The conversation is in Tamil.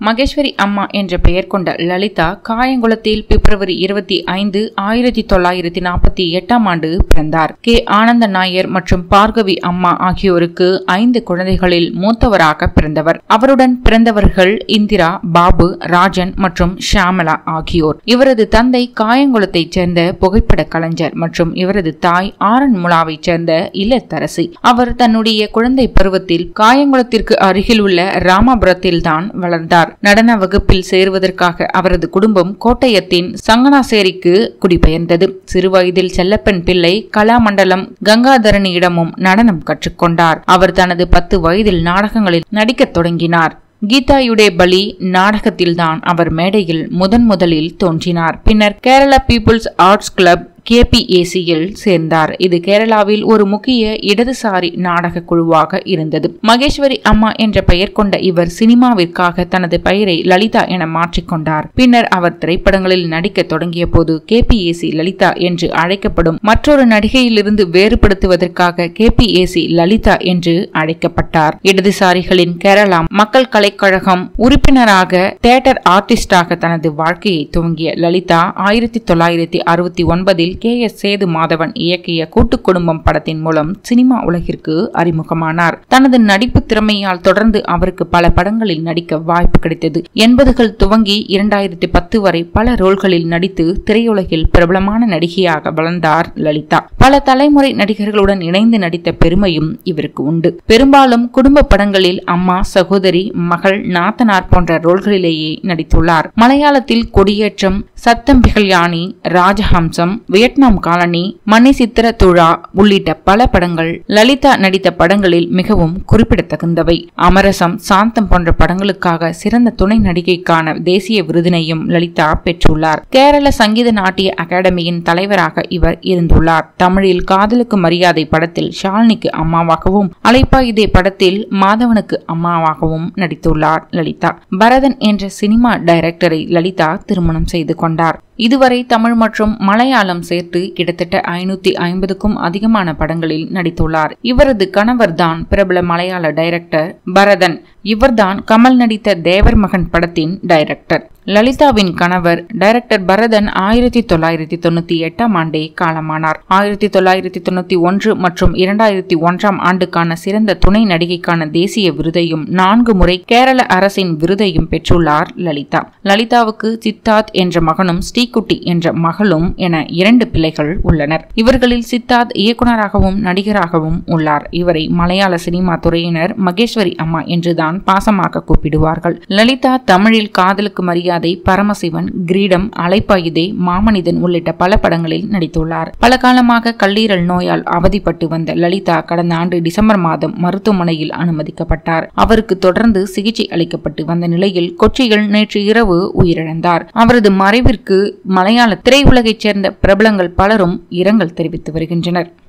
மகேஸ்வரி அம்மா என்ற பெயர் கொண்ட லலிதா காயங்குளத்தில் பிப்ரவரி இருபத்தி ஐந்து ஆயிரத்தி தொள்ளாயிரத்தி நாற்பத்தி எட்டாம் ஆண்டு பிறந்தார் கே ஆனந்த நாயர் மற்றும் பார்கவி அம்மா ஆகியோருக்கு ஐந்து குழந்தைகளில் மூத்தவராக பிறந்தவர் அவருடன் பிறந்தவர்கள் இந்திரா பாபு ராஜன் மற்றும் ஷியாமலா ஆகியோர் இவரது தந்தை காயங்குளத்தைச் சேர்ந்த புகைப்பட கலைஞர் மற்றும் இவரது தாய் ஆரன்முளாவைச் சேர்ந்த இல்லத்தரசி அவர் தன்னுடைய குழந்தை பருவத்தில் காயங்குளத்திற்கு அருகில் உள்ள ராமாபுரத்தில் தான் வளர்ந்தார் நடன வகுப்பில் சேருவதற்காக அவரது குடும்பம் கோட்டயத்தின் சங்கனாசேரிக்கு குடிபெயர்ந்தது சிறுவயதில் செல்லப்பெண் பிள்ளை கலாமண்டலம் கங்காதரணியிடமும் நடனம் கற்றுக்கொண்டார் அவர் தனது பத்து வயதில் நாடகங்களில் நடிக்கத் தொடங்கினார் கீதாயுடே பலி நாடகத்தில்தான் அவர் மேடையில் முதன் முதலில் தோன்றினார் பின்னர் கேரள பீப்புள்ஸ் ஆர்ட்ஸ் கிளப் கேபிஏசியில் சேர்ந்தார் இது கேரளாவில் ஒரு முக்கிய இடதுசாரி நாடக குழுவாக இருந்தது மகேஸ்வரி அம்மா என்ற பெயர் கொண்ட இவர் சினிமாவிற்காக தனது பெயரை லலிதா என மாற்றிக்கொண்டார் பின்னர் அவர் திரைப்படங்களில் நடிக்க தொடங்கிய போது கேபிஏசி லலிதா என்று அழைக்கப்படும் மற்றொரு நடிகையிலிருந்து வேறுபடுத்துவதற்காக கேபிஏசி லலிதா என்று அழைக்கப்பட்டார் இடதுசாரிகளின் கேரளா மக்கள் கலைக்கழகம் உறுப்பினராக தியேட்டர் ஆர்டிஸ்டாக தனது வாழ்க்கையை துவங்கிய லலிதா ஆயிரத்தி தொள்ளாயிரத்தி அறுபத்தி ஒன்பதில் கே எஸ் சேது மாதவன் இயக்கிய கூட்டு குடும்பம் படத்தின் மூலம் சினிமா உலகிற்கு அறிமுகமானார் தனது நடிப்பு திறமையால் தொடர்ந்து அவருக்கு பல படங்களில் நடிக்க வாய்ப்பு கிடைத்தது எண்பதுகள் துவங்கி இரண்டாயிரத்தி பத்து வரை பல ரோல்களில் நடித்து திரையுலகில் பிரபலமான நடிகையாக வளர்ந்தார் லலிதா பல தலைமுறை நடிகர்களுடன் இணைந்து நடித்த பெருமையும் இவருக்கு உண்டு பெரும்பாலும் குடும்ப படங்களில் அம்மா சகோதரி மகள் நாத்தனார் போன்ற ரோல்களிலேயே நடித்துள்ளார் மலையாளத்தில் கொடியேற்றம் சத்தம்பிகள் யானி ராஜஹம்சம் வியட்நாம் காலனி மணி சித்திர துழா உள்ளிட்ட பல படங்கள் லலிதா நடித்த படங்களில் மிகவும் குறிப்பிடத்தகுந்தவை அமரசம் சாந்தம் போன்ற படங்களுக்காக சிறந்த துணை நடிகைக்கான தேசிய விருதினையும் லலிதா பெற்றுள்ளார் கேரள சங்கீத நாட்டிய அகாடமியின் தலைவராக இவர் இருந்துள்ளார் தமிழில் காதலுக்கு மரியாதை படத்தில் ஷாலினிக்கு அம்மாவாகவும் அலைப்பாயுதே படத்தில் மாதவனுக்கு அம்மாவாகவும் நடித்துள்ளார் லலிதா பரதன் என்ற சினிமா டைரக்டரை லலிதா திருமணம் செய்து கொண்டார் இதுவரை தமிழ் மற்றும் மலையாளம் சேர்த்து கிட்டத்தட்ட ஐநூத்தி ஐம்பதுக்கும் அதிகமான படங்களில் நடித்துள்ளார் இவரது கணவர்தான் பிரபல மலையாள டைரக்டர் பரதன் இவர்தான் கமல் நடித்த தேவர் மகன் படத்தின் டைரக்டர் லலிதாவின் கணவர் டைரக்டர் பரதன் ஆயிரத்தி தொள்ளாயிரத்தி தொண்ணூத்தி எட்டாம் ஆண்டே காலமானார் ஆயிரத்தி தொள்ளாயிரத்தி தொண்ணூத்தி ஒன்று மற்றும் இரண்டாயிரத்தி ஒன்றாம் ஆண்டுக்கான சிறந்த துணை நடிகைக்கான தேசிய விருதையும் நான்கு முறை கேரள அரசின் விருதையும் பெற்றுள்ளார் லலிதா லலிதாவுக்கு சித்தார்த் என்ற மகனும் ஸ்ரீகுட்டி என்ற மகளும் என இரண்டு பிள்ளைகள் உள்ளனர் இவர்களில் சித்தார்த் இயக்குனராகவும் நடிகராகவும் உள்ளார் இவரை மலையாள சினிமா துறையினர் மகேஸ்வரி அம்மா என்றுதான் பாசமாக கூப்பிடுவார்கள் லலிதா தமிழில் காதலுக்கு மரியாதை பரமசிவன் கிரீடம் அலைப்பாயுதே மாமனிதன் உள்ளிட்ட பல படங்களில் நடித்துள்ளார் பல காலமாக கல்லீரல் நோயால் அவதிப்பட்டு வந்த லலிதா கடந்த ஆண்டு டிசம்பர் மாதம் மருத்துவமனையில் அனுமதிக்கப்பட்டார் அவருக்கு தொடர்ந்து சிகிச்சை அளிக்கப்பட்டு வந்த நிலையில் கொச்சியில் நேற்று இரவு உயிரிழந்தார் அவரது மறைவிற்கு மலையாள திரையுலகைச் சேர்ந்த பிரபலங்கள் பலரும் இரங்கல் தெரிவித்து வருகின்றனர்